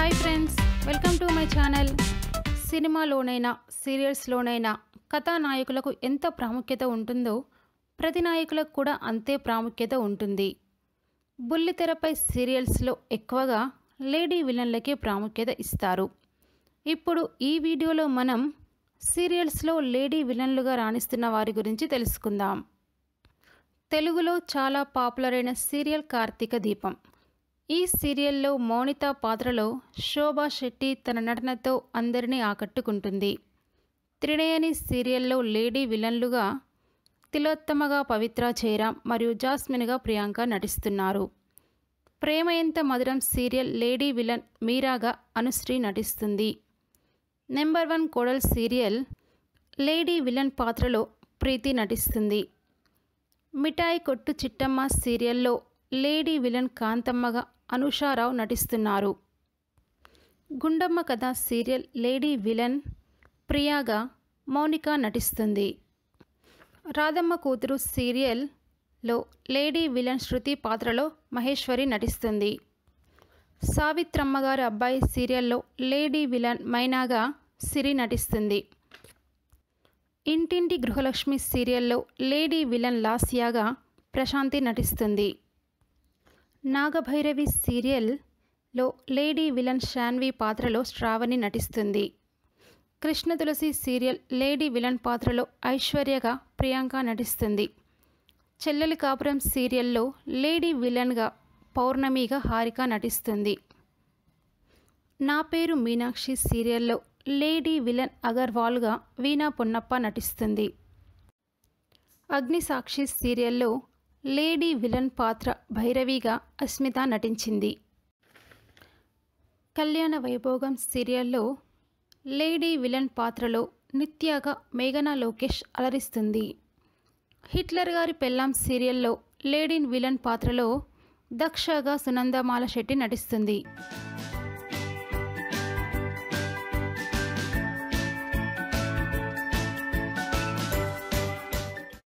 hi friends welcome to my channel సినిమాలోనైనా సీరియల్స్లోనైనా కథానాయకులకు ఎంత ప్రాముఖ్యత ఉంటుందో ప్రతి నాయకులకు కూడా అంతే ప్రాముఖ్యత ఉంటుంది బుల్లితెరపై సీరియల్స్లో ఎక్కువగా లేడీ విలన్లకే ప్రాముఖ్యత ఇస్తారు ఇప్పుడు ఈ వీడియోలో మనం సీరియల్స్లో లేడీ విలన్లుగా రాణిస్తున్న వారి గురించి తెలుసుకుందాం తెలుగులో చాలా పాపులర్ అయిన సీరియల్ కార్తీక దీపం ఈ సీరియల్లో మౌనిత పాత్రలో శోభా శెట్టి తన నటనతో అందరినీ ఆకట్టుకుంటుంది త్రినయని సీరియల్లో లేడీ విలన్లుగా తిలోత్తమగా పవిత్ర జయరాం మరియు జాస్మిన్గా ప్రియాంక నటిస్తున్నారు Prema Entha Madhuram serial lady villain మీరాగా అనుశ్రీ నటిస్తుంది నెంబర్ వన్ కోడల్ సీరియల్ లేడీ విలన్ పాత్రలో ప్రీతి నటిస్తుంది మిఠాయి కొట్టు చిట్టమ్మ సీరియల్లో లేడీ విలన్ కాంతమ్మగా అనుషారావు నటిస్తున్నారు Gundamma Katha serial lady villain ప్రియాగా మౌనిక నటిస్తుంది రాధమ్మ కూతురు సీరియల్లో లేడీ విలన్ శృతి పాత్రలో మహేశ్వరి నటిస్తుంది సావిత్రమ్మ గారి అబ్బాయి సీరియల్లో లేడీ విలన్ మైనాగా సిరి నటిస్తుంది ఇంటింటి గృహలక్ష్మి సీరియల్లో లేడీ విలన్ లాస్యాగా ప్రశాంతి నటిస్తుంది నాగభైరవి సీరియల్లో లేడీ విలన్ శాన్వి పాత్రలో శ్రావణి నటిస్తుంది Krishna Tulasi serial lady villain పాత్రలో ఐశ్వర్యగా ప్రియాంక నటిస్తుంది చెల్లెలి కాపురం సీరియల్లో లేడీ విలన్గా పౌర్ణమిగా హారిక నటిస్తుంది నా పేరు మీనాక్షి సీరియల్లో లేడీ విలన్ అగర్వాల్గా వీణా పొన్నప్ప నటిస్తుంది అగ్నిసాక్షి సీరియల్లో లేడీ విలన్ పాత్ర భైరవిగా అస్మిత నటించింది కళ్యాణ వైభోగం సీరియల్లో లేడీ విలన్ పాత్రలో నిత్యాగా మేఘనా లోకేష్ అలరిస్తుంది హిట్లర్ గారి పెళ్ళాం సీరియల్లో లేడీ విలన్ పాత్రలో దక్షగా సునందమాల శెట్టి నటిస్తుంది